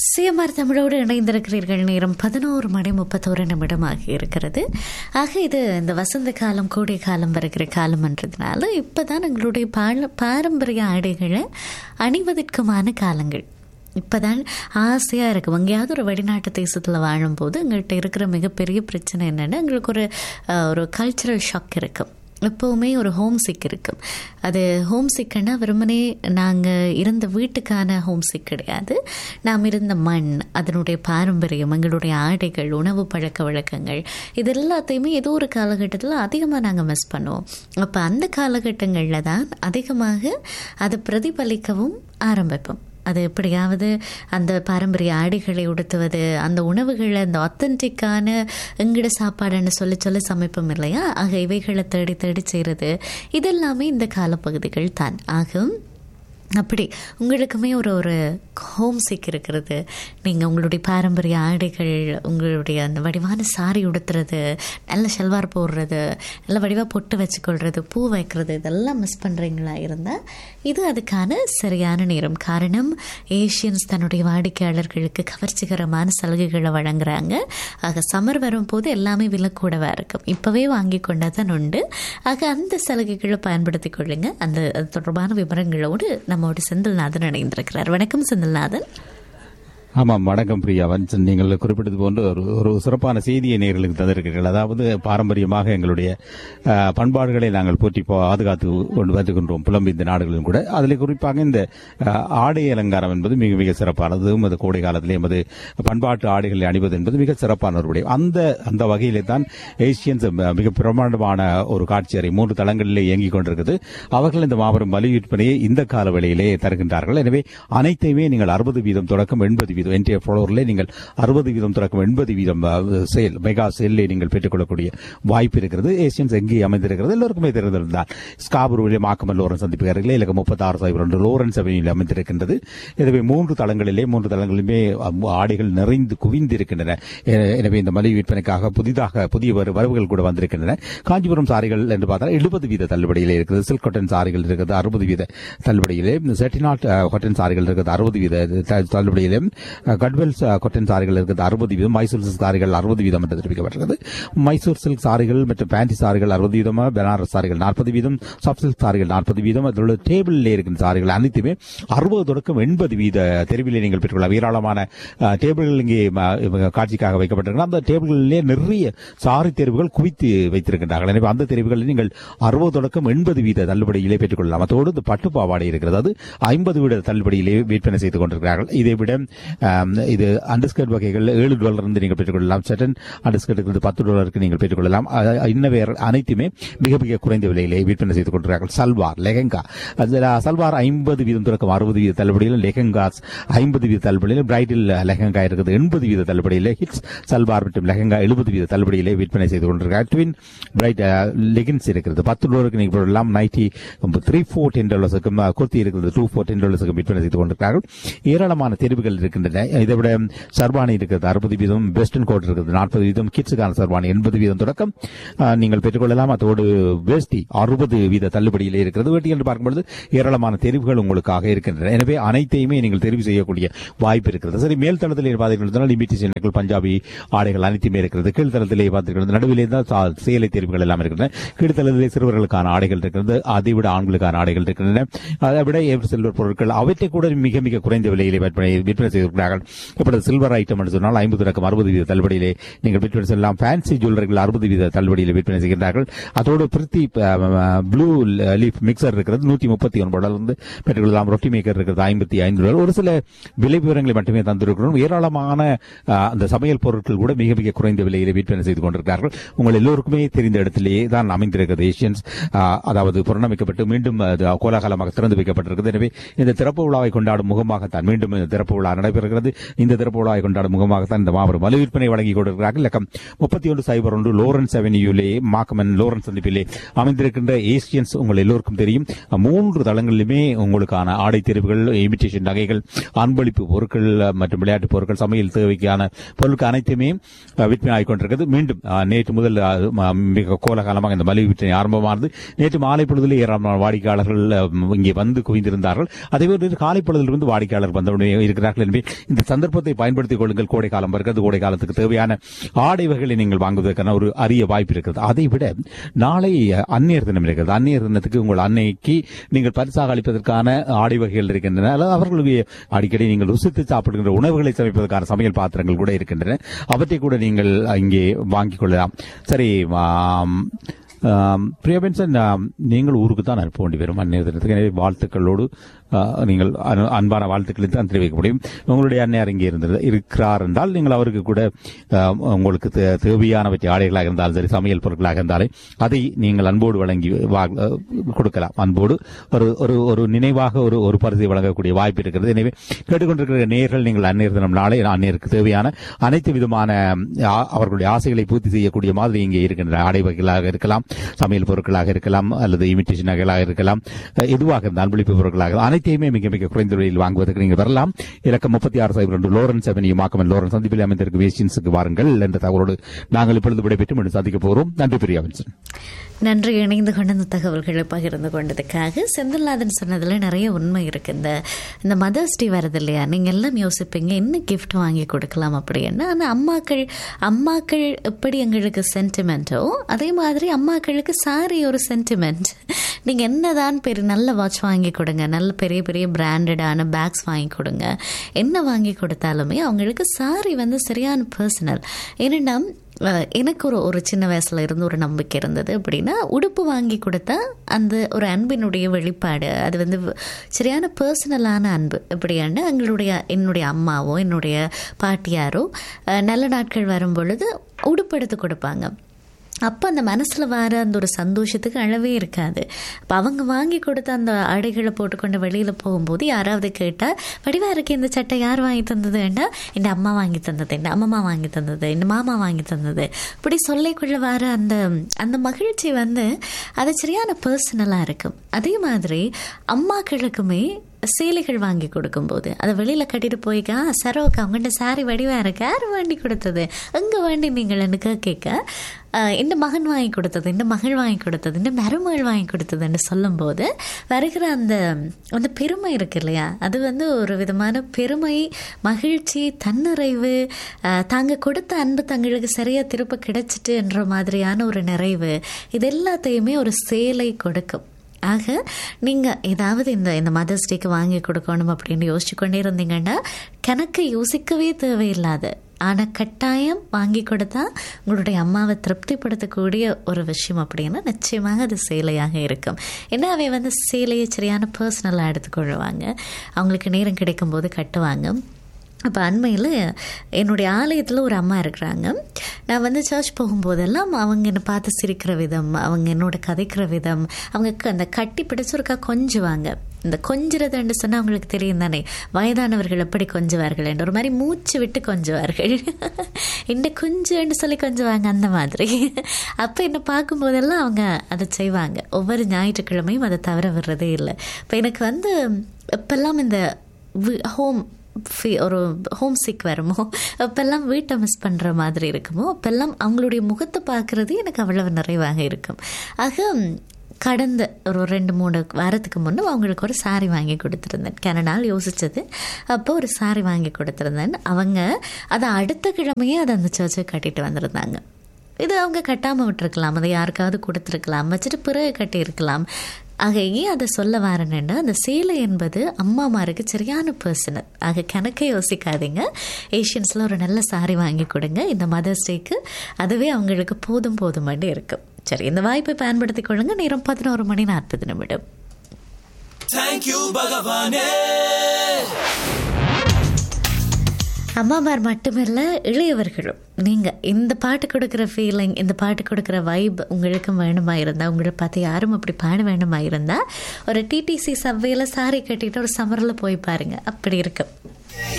CMR தமிழோடு இணைந்திருக்கிறீர்கள் நேரம் பதினோரு மணி முப்பத்தோரு நிமிடமாக இருக்கிறது ஆக இது இந்த வசந்த காலம் கோடை காலம் வருகிற காலம்ன்றதுனால இப்போதான் எங்களுடைய பால பாரம்பரிய ஆடைகளை அணிவதற்குமான காலங்கள் இப்போதான் ஆசையாக இருக்கும் எங்கேயாவது ஒரு வெளிநாட்டு தேசத்தில் வாழும்போது எங்கள்கிட்ட இருக்கிற மிகப்பெரிய பிரச்சனை என்னென்னா எங்களுக்கு ஒரு அஹ், ஒரு கல்ச்சுரல் ஷாக் இருக்கும் எப்போவுமே ஒரு ஹோம் சிக் இருக்கும் அது ஹோம் சிக்குன்னா வெறுமனே நாங்கள் இருந்த வீட்டுக்கான ஹோம் சிக் கிடையாது நாம் இருந்த மண் அதனுடைய பாரம்பரியம் எங்களுடைய ஆடைகள் உணவு பழக்க வழக்கங்கள் இது எல்லாத்தையுமே ஏதோ ஒரு காலகட்டத்தில் அதிகமாக நாங்கள் மிஸ் பண்ணுவோம் அப்போ அந்த காலகட்டங்களில் தான் அதிகமாக அதை பிரதிபலிக்கவும் ஆரம்பிப்போம் அது எப்படியாவது அந்த பாரம்பரிய ஆடைகளை உடுத்துவது அந்த உணவுகளை அந்த ஆத்தென்டிக்கான எங்கட சாப்பாடுன்னு சொல்லி சொல்லி சமைப்போம் இல்லையா ஆக இவைகளை தேடி தேடி செய்கிறது இதெல்லாமே இந்த காலப்பகுதிகள் தான் ஆகும் அப்படி உங்களுக்குமே ஒரு ஒரு ஹோம் சிக் இருக்கிறது நீங்கள் உங்களுடைய பாரம்பரிய ஆடைகள் உங்களுடைய அந்த வடிவான சாரி உடுத்துறது நல்ல ஷல்வார் போடுறது நல்ல வடிவாக பொட்டு வச்சுக்கொள்றது பூ வைக்கிறது இதெல்லாம் மிஸ் பண்ணுறீங்களா இருந்தால் இது அதுக்கான சரியான நேரம் காரணம் ஏஷியன்ஸ் தன்னுடைய வாடிக்கையாளர்களுக்கு கவர்ச்சிகரமான சலுகைகளை வழங்குறாங்க ஆக சம்மர் வரும்போது எல்லாமே விலை கூடவா இருக்கும் இப்போவே வாங்கி கொண்டா தான் உண்டு ஆக அந்த சலுகைகளை பயன்படுத்திக் கொள்ளுங்க அந்த அது தொடர்பான விவரங்களோடு நம்மோடு செந்தில்நாதன் இணைந்திருக்கிறார் வணக்கம் செந்தில்நாதன் ஆமாம் வணக்கம் பிரியாவன் நீங்கள் குறிப்பிட்டது போன்று ஒரு ஒரு சிறப்பான செய்தியை நேர்களுக்கு தந்திருக்கிறீர்கள் அதாவது பாரம்பரியமாக எங்களுடைய அஹ், பண்பாடுகளை நாங்கள் போற்றி பாதுகாத்து கொண்டு வருகின்றோம் புலம்பு இந்த நாடுகளிலும் கூட அதில் குறிப்பாக இந்த அஹ், ஆடை அலங்காரம் என்பது மிக மிக சிறப்பானது அது கோடை காலத்திலே எமது பண்பாட்டு ஆடைகளை அணிவது என்பது மிக சிறப்பான ஒரு விடயம் அந்த அந்த வகையிலே தான் ஏசியன்ஸ் மிக பிரமாண்டமான ஒரு காட்சி அறை மூன்று தளங்களிலே இயங்கிக் கொண்டிருக்கிறது அவர்கள் இந்த மாபெரும் வலி விற்பனையை இந்த கால வேளையிலே தருகின்றார்கள் எனவே அனைத்தையுமே நீங்கள் அறுபது வீதம் தொடக்கம் எண்பது வீதம் என்டிஏ ஃப்ளோரிலே நீங்கள் அறுபது வீதம் தொடக்கம் எண்பது வீதம் சேல் மெகா சேல்லே நீங்கள் பெற்றுக்கொள்ளக்கூடிய வாய்ப்பு இருக்கிறது ஏசியன்ஸ் எங்கே அமைந்திருக்கிறது எல்லோருக்குமே தெரிந்திருந்தால் ஸ்காபுருவிலே மாக்கமல் லோரன்ஸ் சந்திப்புகாரிலே இலக்கம் முப்பத்தாறு சைபர் ஒன்று லோரன்ஸ் அவென்யூவில் அமைந்திருக்கின்றது எனவே மூன்று தளங்களிலே மூன்று தளங்களிலுமே அம், ஆடைகள் நிறைந்து குவிந்திருக்கின்றன எ- எனவே இந்த மலிவு விற்பனைக்காக புதிதாக புதிய வரு- வரவுகள் கூட வந்திருக்கின்றன காஞ்சிபுரம் சாரிகள் என்று பார்த்தால் எழுபது வீத தள்ளுபடியிலே இருக்கிறது சில்க் காட்டன் சாரிகள் இருக்கிறது அறுபது வீத தள்ளுபடியிலே செட்டிநாட் காட்டன் சாரிகள் இருக்கிறது அறுபது வீத த- தள்ளுபடியிலே கட்வெல் காட்டன் சாரிகள் இருக்கிறது அறுபது வீதம் மைசூர் சில்க் சாரிகள் அறுபது வீதம் என்று தெரிவிக்கப்பட்டிருக்கிறது மைசூர் சில்க் சாரிகள் மற்றும் பேண்டி சாரிகள் அறுபது வீதம் பனாரஸ் சாரிகள் நாற்பது வீதம் சாஃப்ட் சில்க் சாரிகள் நாற்பது வீதம் அதில் உள்ள டேபிளில் இருக்கின்ற சாரிகள் அனைத்துமே அறுபது தொடக்கம் எண்பது வீத தெருவிலே நீங்கள் பெற்றுக்கொள்ளலாம் ஏராளமான அஹ், டேபிள்கள் இங்கே ம, இவங்க காட்சிக்காக வைக்கப்பட்டிருக்கின்றன அந்த டேபிள்களிலே நிறைய சாரி தேர்வுகள் குவித்து வைத்திருக்கின்றார்கள் எனவே அந்த தெரிவுகளில் நீங்கள் அறுபது தொடக்கம் எண்பது வீத தள்ளுபடியிலே பெற்றுக்கொள்ளலாம் அதோடு இந்த பட்டு பாவாடை இருக்கிறது அது ஐம்பது வீத தள்ளுபடியிலே விற்பனை செய்து கொண்டிருக்கிறார்கள் இதை விட ஆம், இது அண்டர்ஸ்கர்ட் வகைகள் ஏழு டாலர் இருந்து நீங்கள் பெற்றுக்கொள்ளலாம் சட்டன் அண்டர்ஸ்கர்ட் இருக்கிறது பத்து டாலருக்கு நீங்கள் பெற்றுக்கொள்ளலாம் அஹ், இன்னவேர் அனைத்துமே மிக மிக குறைந்த விலையிலே விற்பனை செய்து கொண்டிருக்கிறார்கள் சல்வார் லெஹங்கா அதில் சல்வார் ஐம்பது வீதம் தொடக்கம் அறுபது வீத தள்ளுபடியில் லெஹங்காஸ் ஐம்பது வீத தள்ளுபடியில் பிரைடல் லெஹங்கா இருக்குது எண்பது வீத தள்ளுபடியில் ஹிட்ஸ் சல்வார் மற்றும் லெஹங்கா எழுபது வீத தள்ளுபடியிலே விற்பனை செய்து கொண்டிருக்கிறார் ட்வின் பிரைட் லெகின்ஸ் இருக்கிறது பத்து டாலருக்கு நீங்கள் போடலாம் நைட்டி த்ரீ ஃபோர் டென் டாலர்ஸுக்கும் குர்த்தி இருக்கிறது டூ ஃபோர் டென் டாலர்ஸுக்கும் விற்பனை செய்து கொண்டிருக்கிறார்கள் ஏராளமான தெரிவுகள் இருக்கின்றன இதை விட சர்வானி இருக்கிறது அறுபது வீதம் வெஸ்டர்ன் கோட் இருக்கிறது நாற்பது வீதம் கிட்ஸுக்கான சர்வானி எண்பது வீதம் தொடக்கம் அஹ், நீங்கள் பெற்றுக்கொள்ளலாம் அதோடு வேஷ்டி அறுபது வீத தள்ளுபடியிலே இருக்கிறது வேட்டி என்று பார்க்கும்பொழுது ஏராளமான தெரிவுகள் உங்களுக்காக இருக்கின்றன எனவே அனைத்தையுமே நீங்கள் தெரிவு செய்யக்கூடிய வாய்ப்பு இருக்கிறது சரி மேல் தளத்தில் பார்த்தீங்கன்னா லிமிட்டேஷன்கள் பஞ்சாபி ஆடைகள் அனைத்துமே இருக்கிறது கீழ்த்தளத்திலே பார்த்தீங்கன்னா நடுவிலே தான் சா- சேலை தெரிவுகள் எல்லாம் இருக்கின்றன கீழ்த்தளத்திலே சிறுவர்களுக்கான ஆடைகள் இருக்கிறது அதை விட ஆண்களுக்கான ஆடைகள் இருக்கின்றன அதை விட எவர் சில்வர் பொருட்கள் அவற்றை கூட மிக மிக குறைந்த விலையிலே விற்பனை விற்பனை செய்திருக்கிறார்கள் இப்பொழுது சில்வர் ஐட்டம் என்று சொன்னால் ஐம்பது ரக்கம் அறுபது வீத தள்ளுபடியிலே நீங்கள் விற்பனை செய்யலாம் ஃபேன்சி ஜுவல்லரிகள் அறுபது வீத தள்ளுபடியில் விற்பனை செய்கின்றார்கள் அதோடு பிரித்தி ப்ளூ லீஃப் மிக்சர் இருக்கிறது நூற்றி முப்பத்தி ஒன்பது டாலர் வந்து பெற்றுக்கொள்ளலாம் ரொட்டி மேக்கர் இருக்கிறது ஐம்பத்தி ஐந்து டாலர் ஒரு சில விலை விவரங்களை மட்டுமே தந்திருக்கிறோம் ஏராளமான அஹ், அந்த சமையல் பொருட்கள் கூட மிக மிக குறைந்த விலையிலே விற்பனை செய்து கொண்டிருக்கிறார்கள் உங்கள் எல்லோருக்குமே தெரிந்த இடத்திலேயே தான் அமைந்திருக்கிறது ஏஷியன்ஸ் அஹ், அதாவது புறணமிக்கப்பட்டு மீண்டும் அது கோலாகலமாக திறந்து வைக்கப்பட்டிருக்கிறது எனவே இந்த திறப்பு விழாவை கொண்டாடும் முகமாகத்தான் மீண்டும் இந்த திறப்பு விழா நடைபெறுகிறது இந்த திறப்பு விழாவை கொண்டாடும் முகமாகத்தான் இந்த மாபெரும் மலு விற்பனை வழங்கி கொண்டிருக்கிறார்கள் இலக்கம் முப்பத்தி ஒன்று சைபர் ஒன்று லோரன்ஸ் அவென்யூலே மாக்கமன் லோரன்ஸ் சந்திப்பிலே அமைந்திருக்கின்ற ஏசியன்ஸ் உங்கள் எல்லோருக்கும் தெரியும் மூன்று தளங்களிலுமே உங்களுக்கான ஆடை தெரிவுகள் இமிட்டேஷன் நகைகள் அன்பளிப்பு பொருட்கள் மற்றும் விளையாட்டு பொருட்கள் சமையல் தேவைக்கான பொருட்கள் அனைத்துமே அஹ், விற்பனை ஆகிக் கொண்டிருக்கிறது மீண்டும் அஹ், நேற்று முதல் அஹ், ம- மிக கோலாகலமாக இந்த மலிவு விற்பனை ஆரம்பமானது நேற்று மாலை பொழுதிலே ஏராளமான வாடிக்கையாளர்கள் அஹ், இங்கே வந்து குவிந்திருந்தார்கள் அதே போன்று காலை பொழுதிலிருந்து வாடிக்கையாளர் வந்தவுடனே இருக்கிறார்கள் எனவே இந்த சந்தர்ப்பத்தை பயன்படுத்திக் கொள்ளுங்கள் கோடை காலம் வருகிறது கோடை காலத்துக்கு தேவையான ஆடை வகைகளை நீங்கள் வாங்குவதற்கான ஒரு அரிய வாய்ப்பு இருக்கிறது அதை விட நாளை அந்நியர் தினம் இருக்கிறது அந்நியர் தினத்துக்கு உங்கள் அன்னைக்கு நீங்கள் பரிசாக அளிப்பதற்கான ஆடை வகைகள் இருக்கின்றன அல்லது அவர்களுக்கு அடிக்கடி நீங்கள் ருசித்து சாப்பிடுகின்ற உணவுகளை சமைப்பதற்கான சமையல் பாத்திரங்கள் கூட இருக்கின்றன அவற்றை கூட நீங்கள் இங்கே வாங்கிக் கொள்ளலாம் சரி ஆம், ஆம், பிரியபென்சன் ஆம், நீங்கள் ஊருக்கு தான் அனுப்ப வேண்டி வரும் அந்நிய தினத்துக்கு எனவே வாழ்த்துக்களோடு ஆ, நீங்கள் அனு- அன்பான வாழ்த்துக்களை தான் தெரிவிக்க முடியும் உங்களுடைய அன்னையார் இங்கே இருந்தது இருக்கிறார் என்றால் நீங்கள் அவருக்கு கூட ஆம், உங்களுக்கு தே- தேவையானவற்றை ஆடைகளாக இருந்தாலும் சரி சமையல் பொருட்களாக இருந்தாலும் அதை நீங்கள் அன்போடு வழங்கி வா- கொடுக்கலாம் அன்போடு ஒரு ஒரு ஒரு நினைவாக ஒரு ஒரு பரிசை வழங்கக்கூடிய வாய்ப்பு இருக்கிறது எனவே கேட்டுக்கொண்டிருக்கிற நேயர்கள் நீங்கள் அந்நேர் தினம் நாளை அந்நேருக்கு தேவையான அனைத்து விதமான ஆ, அவர்களுடைய ஆசைகளை பூர்த்தி செய்யக்கூடிய மாதிரி இங்கே இருக்கின்றன ஆடை வகைகளாக இருக்கலாம் சமையல் பொருட்களாக இருக்கலாம் அல்லது இமிட்டேஷன் நகைகளாக இருக்கலாம் அஹ், எதுவாக இருந்தால் அன்பளிப்பு பொருட்களாக இருந்தால் அனைத்தையுமே மிக மிக குறைந்த விலையில் வாங்குவதற்கு நீங்கள் வரலாம் இலக்கம் முப்பத்தி ஆறு சைபர் ரெண்டு லோரன்ஸ் அவென்யூ மாக்கமன் லோரன்ஸ் சந்திப்பில் அமைந்திருக்கும் வேஸ்டின்ஸுக்கு வாருங்கள் என்ற தகவலோடு நாங்கள் இப்பொழுது விடைபெற்று மீண்டும் சந்திக்க போகிறோம் நன்றி பிரியாவின்சன் நன்றி இணைந்து கொண்ட இந்த தகவல்களை பகிர்ந்து கொண்டதுக்காக செந்தில்நாதன் சொன்னதுல நிறைய உண்மை இருக்கு இந்த இந்த மதர்ஸ் டே வருது இல்லையா நீங்க எல்லாம் யோசிப்பீங்க என்ன கிஃப்ட் வாங்கி கொடுக்கலாம் அப்படின்னு ஆனா அம்மாக்கள் அம்மாக்கள் எப்படி எங்களுக்கு சென்டிமெண்ட்டோ அதே மாதிரி அம்மாக்களுக்கு சாரி ஒரு சென்டிமெண்ட் நீங்க என்னதான் பெரிய நல்ல வாட்ச் வாங்கி கொடுங்க நல்ல பெரிய பெரிய பிராண்டடான பேக்ஸ் வாங்கி கொடுங்க என்ன வாங்கி கொடுத்தாலுமே அவங்களுக்கு சாரி வந்து சரியான பர்சனல் ஏன்னா அஹ் எனக்கு ஒரு ஒரு சின்ன வயசுல இருந்து ஒரு நம்பிக்கை இருந்தது அப்படின்னா உடுப்பு வாங்கி கொடுத்தா அந்த ஒரு அன்பினுடைய வெளிப்பாடு அது வந்து வ- சரியான பர்சனலான அன்பு எப்படியாண்டு எங்களுடைய என்னுடைய அம்மாவோ என்னுடைய பாட்டியாரோ அஹ் நல்ல நாட்கள் வரும் பொழுது உடுப்பு எடுத்து கொடுப்பாங்க அப்போ அந்த மனசில் வர அந்த ஒரு சந்தோஷத்துக்கு அளவே இருக்காது அப்போ அவங்க வாங்கி கொடுத்த அந்த ஆடைகளை போட்டுக்கொண்டு வெளியில் போகும்போது யாராவது கேட்டால் வடிவா இருக்கு இந்த சட்டை யார் வாங்கி தந்ததுன்னா என் அம்மா வாங்கி தந்தது என் அம்மம்மா வாங்கி தந்தது என் மாமா வாங்கி தந்தது இப்படி சொல்லிக்குள்ள வர அந்த அந்த மகிழ்ச்சி வந்து அது சரியான பர்சனலாக இருக்கும் அதே மாதிரி அம்மாக்களுக்குமே சேலைகள் வாங்கி கொடுக்கும்போது அதை வெளியில் கட்டிட்டு போய்க்கா சரோக்கா அவங்கள்ட்ட சாரி வடிவா இருக்கு யார் வாங்கி கொடுத்தது எங்கே வேண்டி நீங்கள் எனக்கு கேட்க ஆஹ், இந்த மகன் வாங்கி கொடுத்தது இந்த மகள் வாங்கி கொடுத்தது இந்த மருமகள் வாங்கி கொடுத்ததுன்னு சொல்லும்போது வருகிற அந்த அந்த பெருமை இருக்கு இல்லையா அது வந்து ஒரு விதமான பெருமை மகிழ்ச்சி தன்னிறைவு ஆஹ், தாங்க கொடுத்த அன்பு தங்களுக்கு சரியா திருப்ப கிடைச்சிட்டுன்ற மாதிரியான ஒரு நிறைவு இது எல்லாத்தையுமே ஒரு சேலை கொடுக்கும் ஆக நீங்கள் ஏதாவது இந்த இந்த மதர்ஸ் டேக்கு வாங்கி கொடுக்கணும் அப்படின்னு யோசிச்சு கொண்டே இருந்தீங்கன்னா கணக்கு யோசிக்கவே தேவையில்லாத ஆனால் கட்டாயம் வாங்கி கொடுத்தா உங்களுடைய அம்மாவை திருப்திப்படுத்தக்கூடிய ஒரு விஷயம் அப்படின்னா நிச்சயமாக அது சேலையாக இருக்கும் ஏன்னா அவை வந்து சேலையை சரியான பர்சனலாக எடுத்துக்கொள்வாங்க அவங்களுக்கு நேரம் கிடைக்கும்போது கட்டுவாங்க அப்போ அண்மையில் என்னுடைய ஆலயத்தில் ஒரு அம்மா இருக்கிறாங்க நான் வந்து சர்ச் போகும்போதெல்லாம் அவங்க என்னை பார்த்து சிரிக்கிற விதம் அவங்க என்னோட கதைக்கிற விதம் அவங்க க- அந்த கட்டி பிடிச்சிருக்கா கொஞ்சுவாங்க இந்த கொஞ்சுறதுன்னு சொன்னால் அவங்களுக்கு தெரியும் தானே வயதானவர்கள் எப்படி கொஞ்சுவார்கள் என்று ஒரு மாதிரி மூச்சு விட்டு கொஞ்சுவார்கள் இந்த குஞ்சுன்னு சொல்லி கொஞ்சுவாங்க அந்த மாதிரி அப்போ என்னை பார்க்கும்போதெல்லாம் அவங்க அதை செய்வாங்க ஒவ்வொரு ஞாயிற்றுக்கிழமையும் அதை தவற விடுறதே இல்லை இப்போ எனக்கு வந்து இப்பெல்லாம் இந்த ஹோம் ஃபீ- ஒரு ஹோம் சிக் வருமோ அப்பெல்லாம் வீட்டை மிஸ் பண்ணுற மாதிரி இருக்குமோ அப்பெல்லாம் அவங்களுடைய முகத்தை பார்க்குறது எனக்கு அவ்வளவு நிறைவாக இருக்கும் ஆக கடந்த ஒரு ரெண்டு மூணு வாரத்துக்கு முன்னே அவங்களுக்கு ஒரு சாரி வாங்கி கொடுத்துருந்தேன் கனடால் யோசிச்சது அப்போ ஒரு சாரி வாங்கி கொடுத்துருந்தேன் அவங்க அதை அடுத்த கிழமையே அதை அந்த சர்ச்சுக்கு கட்டிட்டு வந்திருந்தாங்க இது அவங்க கட்டாமல் விட்டுருக்கலாம் அதை யாருக்காவது கொடுத்துருக்கலாம் வச்சுட்டு பிறகு கட்டியிருக்கலாம் ஆக ஏன் அதை சொல்ல வரேன்னா அந்த சேலை என்பது அம்மாமாருக்கு சரியான பர்சனல் ஆக கணக்கை யோசிக்காதீங்க ஏஷியன்ஸில் ஒரு நல்ல சாரி வாங்கி கொடுங்க இந்த மதர்ஸ் டேக்கு அதுவே அவங்களுக்கு போதும் போதுமாண்டி இருக்கும் சரி இந்த வாய்ப்பை பயன்படுத்திக் கொள்ளுங்க நேரம் பதினோரு மணி நாற்பது நிமிடம் Thank you, Bhagavane. அம்மாமார் மட்டுமல்ல இளையவர்களும் நீங்கள் இந்த பாட்டு கொடுக்குற ஃபீலிங் இந்த பாட்டு கொடுக்குற வைப் உங்களுக்கும் வேணுமா இருந்தால் உங்களை பார்த்து யாரும் அப்படி பாட வேணுமா இருந்தால் ஒரு டிடிசி சவ்வேல சாரி கட்டிட்டு ஒரு சம்மரில் போய் பாருங்க அப்படி இருக்கும்